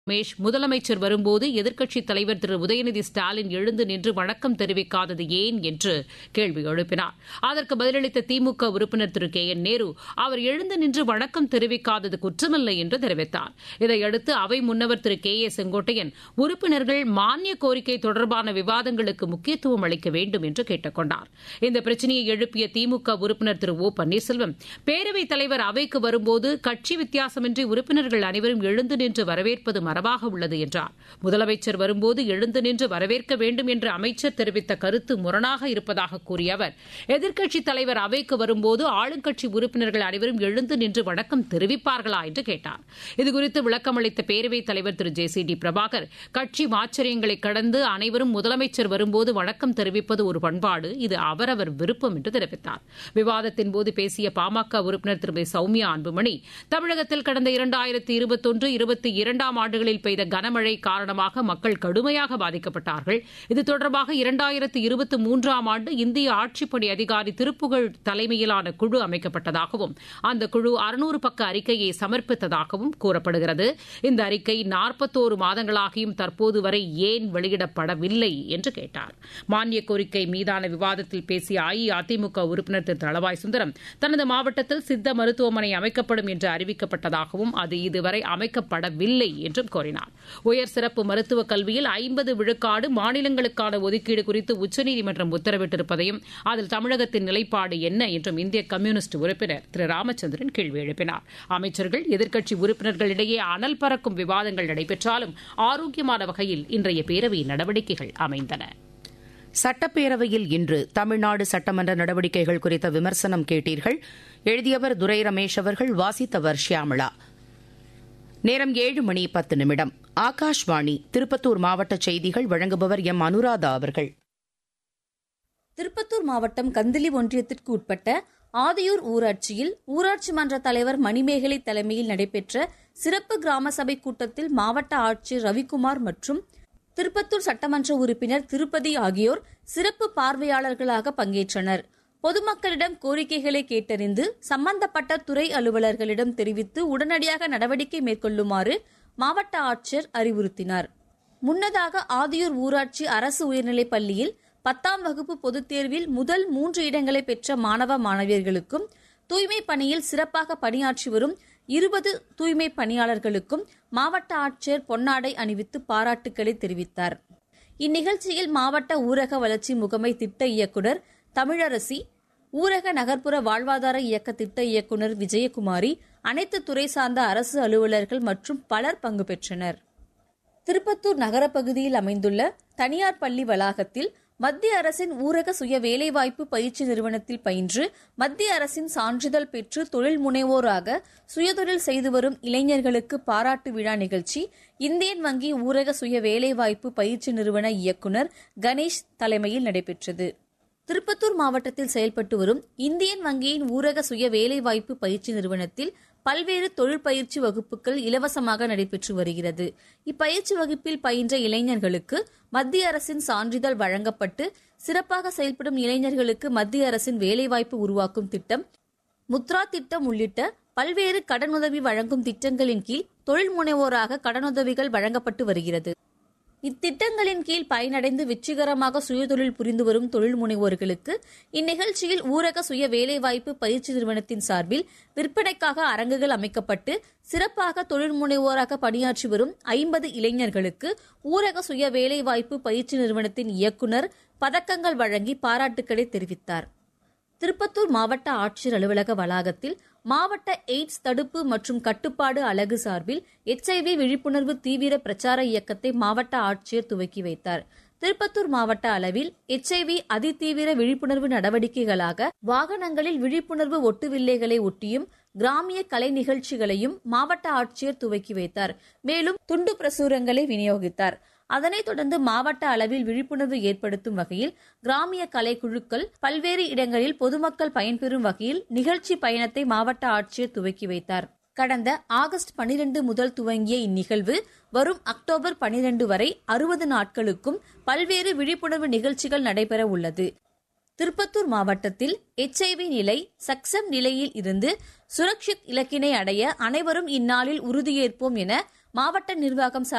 ரமேஷ் முதலமைச்சர் வரும்போது எதிர்க்கட்சித் தலைவர் திரு உதயநிதி ஸ்டாலின் எழுந்து நின்று வணக்கம் தெரிவிக்காதது ஏன் என்று கேள்வி எழுப்பினார் அதற்கு பதிலளித்த திமுக உறுப்பினர் திரு கே என் நேரு அவர் எழுந்து நின்று வணக்கம் தெரிவிக்காதது குற்றமில்லை என்று தெரிவித்தார் இதையடுத்து அவை முன்னவர் திரு கே ஏ செங்கோட்டையன் உறுப்பினர்கள் மானிய கோரிக்கை தொடர்பான விவாதங்களுக்கு முக்கியத்துவம் அளிக்க வேண்டும் என்று கேட்டுக் கொண்டார் இந்த பிரச்சினையை எழுப்பிய திமுக உறுப்பினர் திரு ஓ பன்னீர்செல்வம் பேரவைத் தலைவர் அவைக்கு வரும்போது கட்சி வித்தியாசமின்றி உறுப்பினர்கள் அனைவரும் எழுந்து நின்று வரவேற்பது மரபாக உள்ளது என்றார் முதலமைச்சர் வரும்போது எழுந்து நின்று வரவேற்க வேண்டும் என்று அமைச்சர் தெரிவித்த கருத்து முரணாக இருப்பதாக கூறிய அவர் எதிர்க்கட்சித் தலைவர் அவைக்கு வரும்போது ஆளுங்கட்சி உறுப்பினர்கள் அனைவரும் எழுந்து நின்று வணக்கம் தெரிவிப்பார்களா என்று கேட்டார் இதுகுறித்து விளக்கம் அளித்த பேரவைத் தலைவர் திரு ஜே சி டி பிரபாகர் கட்சி மாச்சரியங்களை கடந்து அனைவரும் முதலமைச்சர் வரும்போது வணக்கம் தெரிவிப்பது ஒரு பண்பாடு இது அவரவர் விருப்பம் என்று தெரிவித்தார் விவாதத்தின் போது பேசிய பாமக உறுப்பினர் திருமதி சௌமியா அன்புமணி தமிழகத்தில் கடந்த இரண்டாயிரத்தி இருபத்தொன்று இருபத்தி இரண்டாம் ஆண்டுகளில் பெய்த கனமழை காரணமாக மக்கள் கடுமையாக பாதிக்கப்பட்டார்கள் இது தொடர்பாக இரண்டாயிரத்து இருபத்தி மூன்றாம் ஆண்டு இந்திய ஆட்சிப்பணி அதிகாரி திருப்புகழ் தலைமையிலான குழு அமைக்கப்பட்டதாகவும் அந்த குழு அறுநூறு பக்க அறிக்கையை சமர்ப்பித்ததாகவும் கூறப்படுகிறது இந்த அறிக்கை நாற்பத்தோரு மாதங்களாகியும் தற்போது வரை ஏன் வெளியிடப்படவில்லை என்று கேட்டார் மானிய கோரிக்கை மீதான விவாதத்தில் பேசிய அஇஅதிமுக உறுப்பினர் திரு தளவாய் சுந்தரம் தனது மாவட்டத்தில் சித்த மருத்துவமனை அமைக்கப்படும் என்று அறிவிக்கப்பட்டதாகவும் அது இதுவரை அமைக்கப்படவில்லை என்றும் கோரினார் உயர் சிறப்பு மருத்துவக் கல்வியில் ஐம்பது விழுக்காடு மாநிலங்களுக்கான ஒதுக்கீடு குறித்து உச்சநீதிமன்றம் உத்தரவிட்டிருப்பதையும் அதில் தமிழகத்தின் நிலைப்பாடு என்ன என்றும் இந்திய கம்யூனிஸ்ட் உறுப்பினர் திரு ராமச்சந்திரன் கேள்வி எழுப்பினார் அமைச்சர்கள் எதிர்க்கட்சி உறுப்பினர்களிடையே அனல் பறக்கும் விவாதங்கள் நடைபெற்றாலும் ஆரோக்கியமான வகையில் இன்றைய பேரவை நடவடிக்கைகள் அமைந்தன சட்டப்பேரவையில் இன்று தமிழ்நாடு சட்டமன்ற நடவடிக்கைகள் குறித்த விமர்சனம் கேட்டீர்கள் எழுதியவர் துரை ரமேஷ் அவர்கள் வாசித்தவர் ஷியாமளா நேரம் ஏழு மணி பத்து நிமிடம் ஆகாஷ்வாணி திருப்பத்தூர் மாவட்ட செய்திகள் வழங்குபவர் எம் அனுராதா அவர்கள் திருப்பத்தூர் மாவட்டம் கந்திலி ஒன்றியத்திற்கு உட்பட்ட ஆதியூர் ஊராட்சியில் ஊராட்சி மன்ற தலைவர் மணிமேகலை தலைமையில் நடைபெற்ற சிறப்பு கிராம சபை கூட்டத்தில் மாவட்ட ஆட்சியர் ரவிக்குமார் மற்றும் திருப்பத்தூர் சட்டமன்ற உறுப்பினர் திருப்பதி ஆகியோர் சிறப்பு பார்வையாளர்களாக பங்கேற்றனர் பொதுமக்களிடம் கோரிக்கைகளை கேட்டறிந்து சம்பந்தப்பட்ட துறை அலுவலர்களிடம் தெரிவித்து உடனடியாக நடவடிக்கை மேற்கொள்ளுமாறு மாவட்ட ஆட்சியர் அறிவுறுத்தினார் முன்னதாக ஆதியூர் ஊராட்சி அரசு உயர்நிலைப் பள்ளியில் பத்தாம் வகுப்பு பொதுத் தேர்வில் முதல் மூன்று இடங்களை பெற்ற மாணவ மாணவியர்களுக்கும் தூய்மை பணியில் சிறப்பாக பணியாற்றி வரும் இருபது தூய்மை பணியாளர்களுக்கும் மாவட்ட ஆட்சியர் பொன்னாடை அணிவித்து பாராட்டுக்களை தெரிவித்தார் இந்நிகழ்ச்சியில் மாவட்ட ஊரக வளர்ச்சி முகமை திட்ட இயக்குநர் தமிழரசி ஊரக நகர்ப்புற வாழ்வாதார இயக்க திட்ட இயக்குநர் விஜயகுமாரி அனைத்து துறை சார்ந்த அரசு அலுவலர்கள் மற்றும் பலர் பங்கு பெற்றனர் திருப்பத்தூர் நகரப்பகுதியில் அமைந்துள்ள தனியார் பள்ளி வளாகத்தில் மத்திய அரசின் ஊரக சுய வேலைவாய்ப்பு பயிற்சி நிறுவனத்தில் பயின்று மத்திய அரசின் சான்றிதழ் பெற்று தொழில் முனைவோராக சுயதொழில் செய்து வரும் இளைஞர்களுக்கு பாராட்டு விழா நிகழ்ச்சி இந்தியன் வங்கி ஊரக சுய வேலைவாய்ப்பு பயிற்சி நிறுவன இயக்குநர் கணேஷ் தலைமையில் நடைபெற்றது திருப்பத்தூர் மாவட்டத்தில் செயல்பட்டு வரும் இந்தியன் வங்கியின் ஊரக சுய வேலைவாய்ப்பு பயிற்சி நிறுவனத்தில் பல்வேறு தொழிற்பயிற்சி வகுப்புகள் இலவசமாக நடைபெற்று வருகிறது இப்பயிற்சி வகுப்பில் பயின்ற இளைஞர்களுக்கு மத்திய அரசின் சான்றிதழ் வழங்கப்பட்டு சிறப்பாக செயல்படும் இளைஞர்களுக்கு மத்திய அரசின் வேலைவாய்ப்பு உருவாக்கும் திட்டம் முத்ரா திட்டம் உள்ளிட்ட பல்வேறு கடனுதவி வழங்கும் திட்டங்களின் கீழ் தொழில் முனைவோராக கடனுதவிகள் வழங்கப்பட்டு வருகிறது இத்திட்டங்களின் கீழ் பயனடைந்து வெற்றிகரமாக சுயதொழில் புரிந்து வரும் தொழில் முனைவோர்களுக்கு இந்நிகழ்ச்சியில் ஊரக சுய வேலைவாய்ப்பு பயிற்சி நிறுவனத்தின் சார்பில் விற்பனைக்காக அரங்குகள் அமைக்கப்பட்டு சிறப்பாக தொழில் முனைவோராக பணியாற்றி வரும் ஐம்பது இளைஞர்களுக்கு ஊரக சுய வேலைவாய்ப்பு பயிற்சி நிறுவனத்தின் இயக்குநர் பதக்கங்கள் வழங்கி பாராட்டுக்களை தெரிவித்தார் திருப்பத்தூர் மாவட்ட ஆட்சியர் அலுவலக வளாகத்தில் மாவட்ட எய்ட்ஸ் தடுப்பு மற்றும் கட்டுப்பாடு அலகு சார்பில் எச்ஐவி விழிப்புணர்வு தீவிர பிரச்சார இயக்கத்தை மாவட்ட ஆட்சியர் துவக்கி வைத்தார் திருப்பத்தூர் மாவட்ட அளவில் எச்ஐவி அதிதீவிர விழிப்புணர்வு நடவடிக்கைகளாக வாகனங்களில் விழிப்புணர்வு ஒட்டுவில்லைகளை ஒட்டியும் கிராமிய கலை நிகழ்ச்சிகளையும் மாவட்ட ஆட்சியர் துவக்கி வைத்தார் மேலும் துண்டு பிரசுரங்களை விநியோகித்தார் அதனைத் தொடர்ந்து மாவட்ட அளவில் விழிப்புணர்வு ஏற்படுத்தும் வகையில் கிராமிய கலை குழுக்கள் பல்வேறு இடங்களில் பொதுமக்கள் பயன்பெறும் வகையில் நிகழ்ச்சி பயணத்தை மாவட்ட ஆட்சியர் துவக்கி வைத்தார் கடந்த ஆகஸ்ட் பனிரெண்டு முதல் துவங்கிய இந்நிகழ்வு வரும் அக்டோபர் பனிரெண்டு வரை அறுபது நாட்களுக்கும் பல்வேறு விழிப்புணர்வு நிகழ்ச்சிகள் நடைபெற உள்ளது திருப்பத்தூர் மாவட்டத்தில் எச்ஐவி நிலை சக்சம் நிலையில் இருந்து சுரக்ஷித் இலக்கினை அடைய அனைவரும் இந்நாளில் உறுதியேற்போம் என மாவட்ட நிர்வாகம்